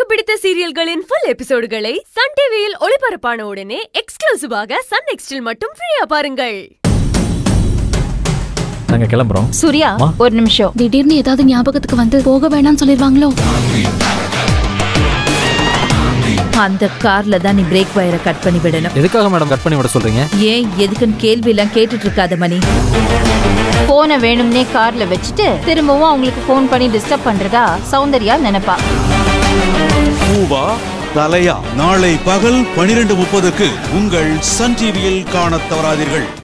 பிடித்த சீரியல்களின் full எபிசோடுகளை Sun டிவியில் ஒளிபரப்பான உடனே எக்ஸ்க்ளூசிவாக சன் நெக்ஸ்டில் மட்டும் ஃப்ரீயா பாருங்கள் நாங்க கிளம்புறோம் சூர்யா அம்மா. ஒரு நிமிஷம் திடீர்னு ஏதாவது ஞாபகத்துக்கு வந்து போக வேணாம்னு சொல்லிருவாங்களோ அந்த கார்ல தான் நீ பிரேக் வயரை கட் பண்ணி விடணும் எதுக்காக மேடம் கட் பண்ணி விட சொல்றீங்க ஏன் எதுக்குன்னு கேள்வி எல்லாம் கேட்டுட்டு இருக்காத மணி போனை வேணும்னே கார்ல வச்சுட்டு திரும்பவும் அவங்களுக்கு ஃபோன் பண்ணி டிஸ்டர்ப் பண்றதா சௌந்தர்யா நினைப்பா பூவா தலையா நாளை பகல் பனிரெண்டு முப்பதுக்கு உங்கள் சன் டிவியில் காணத் தவறாதீர்கள்